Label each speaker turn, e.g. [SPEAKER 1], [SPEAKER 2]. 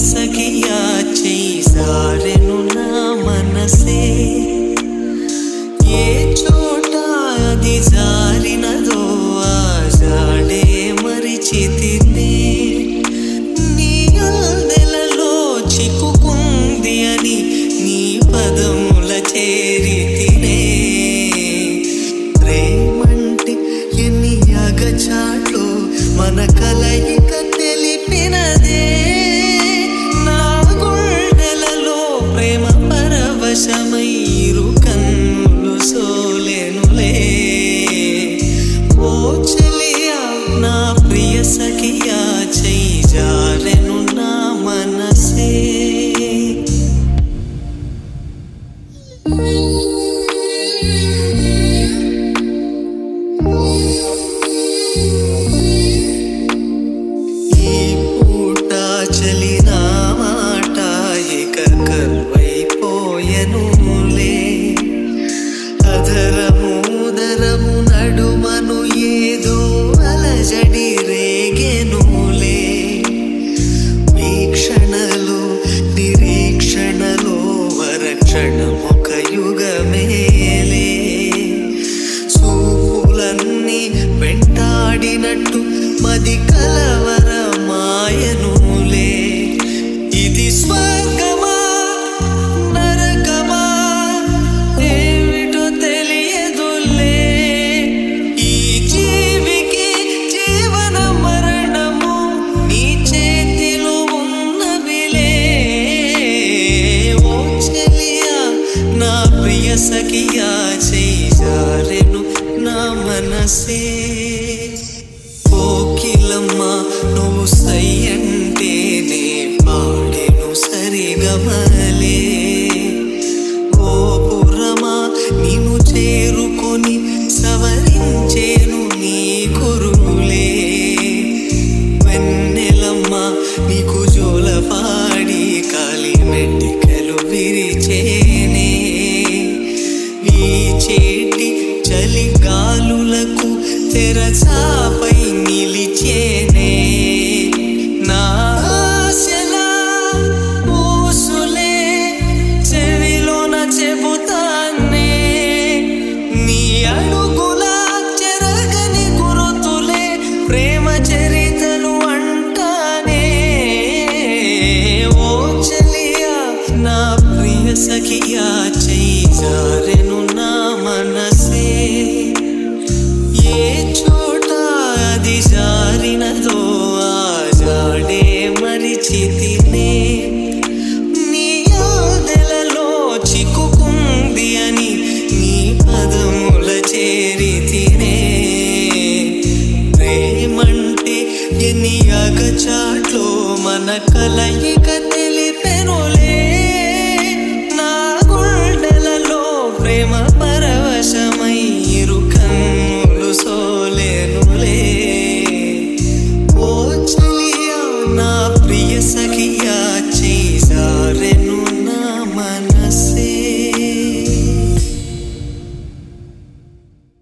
[SPEAKER 1] సఖియా చేయి సారెను నా మనసే ఏ చోట అది జారినదో ఆ జాడే మరిచితినే నీ అందెలలో చిక్కుకుంది అని నీ పదముల చేరితినే ప్రేమంటే ఎన్ని అగచాట్లు మన కలయిక తెలిపినదే నా గుండెలలో ప్రేమ పరవశమై ఇరు కన్నులు సోలెనులే ఓ చెలియా నా ప్రియ సఖియా చెయ్యి జారెను నా మనసే ఈ పూట చలిన మాట ఇక కరువైపోయెనులే అధరముదరము నడుమను ఏదో అలజడి రేగెనులే వీక్షణలో నిరీక్షణలో వరక్షణమొక యుగమేలే చూపులన్నీ వెంటాడినట్టు మది కలవరమాయనులే ఇది స్వర్గమా నరకమా ఏమిటో తెలియదులే ఈ జీవికి జీవన మరణము నీ చేతిలో ఉన్నవిలే ఓ చెలియా నా ప్రియ సఖియా చేయి జారెను నా మనసే కోకిలమ్మ నువ్వు సై అంటేనే పాడెను సరిగమలే ఓ పురమా నిన్ను చేరుకొని సవరించేను నీ కురులే వెన్నెలమ్మ నీకు జోలపాడి కాలి మెట్టికలు విరిచేనే ఈ చేటి చలి గాలులకు తెరచాపై నిలిచేనే నా ఆశలా ఊసులే చెవిలోన చెబుతానే నీ అడుగుల చెరగని గురుతులే ప్రేమ చరితలు అంటానే ఓ చెలియా నా ప్రియ సఖియా చెయ్యి జారెను నా మనసే ఏ చోట అది జారినదో ఆ జాడే మరిచితినే నీ ఆదెలలో చిక్కుకుంది అని నీ పదముల చేరితినే ప్రేమంటే ఎన్ని అగచాట్లో మన కలయిక